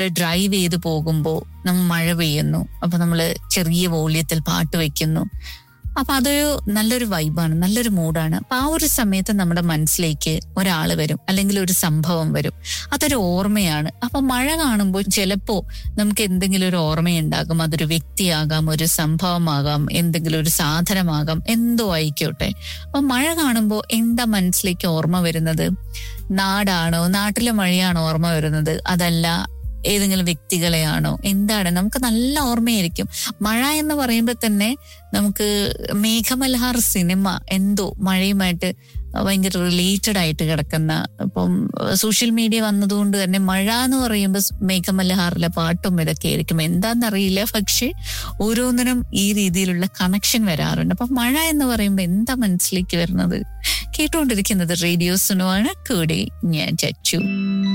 drive ചെയ്ത് പോകുമ്പോൾ നമ്മൾ മഴ പെയ്യുന്നു അപ്പൊ നമ്മൾ ചെറിയ വോള്യത്തിൽ പാട്ട് വെക്കുന്നു അപ്പൊ അതൊരു നല്ലൊരു വൈബാണ് നല്ലൊരു മൂഡാണ് അപ്പൊ ആ ഒരു സമയത്ത് നമ്മുടെ മനസ്സിലേക്ക് ഒരാൾ വരും അല്ലെങ്കിൽ ഒരു സംഭവം വരും അതൊരു ഓർമ്മയാണ് അപ്പൊ മഴ കാണുമ്പോൾ ചിലപ്പോ നമുക്ക് എന്തെങ്കിലും ഒരു ഓർമ്മയുണ്ടാകും അതൊരു വ്യക്തിയാകാം ഒരു സംഭവമാകാം എന്തെങ്കിലും ഒരു സാധനമാകാം എന്തോ ആയിക്കോട്ടെ അപ്പൊ മഴ കാണുമ്പോൾ എന്താ മനസ്സിലേക്ക് ഓർമ്മ വരുന്നത് നാടാണോ നാട്ടിലെ മഴയാണോ ഓർമ്മ വരുന്നത് അതല്ല ഏതെങ്കിലും വ്യക്തികളെയാണോ എന്താണ് നമുക്ക് നല്ല ഓർമ്മയായിരിക്കും മഴ എന്ന് പറയുമ്പോൾ തന്നെ നമുക്ക് മേഘമൽഹാർ സിനിമ എന്തോ മഴയുമായിട്ട് ഭയങ്കര റിലേറ്റഡ് ആയിട്ട് കിടക്കുന്ന ഇപ്പം സോഷ്യൽ മീഡിയ വന്നതുകൊണ്ട് തന്നെ മഴ എന്ന് പറയുമ്പോൾ മേഘമൽഹാറിലെ പാട്ടും ഇതൊക്കെ ആയിരിക്കും എന്താണെന്നറിയില്ല പക്ഷെ ഓരോന്നിനും ഈ രീതിയിലുള്ള കണക്ഷൻ വരാറുണ്ട് അപ്പൊ മഴ എന്ന് പറയുമ്പോൾ എന്താ മനസ്സിലേക്ക് വരുന്നത് കേട്ടുകൊണ്ടിരിക്കുന്നത് റേഡിയോ സുനുവാണ് കൂടെ ഞാൻ ചച്ചു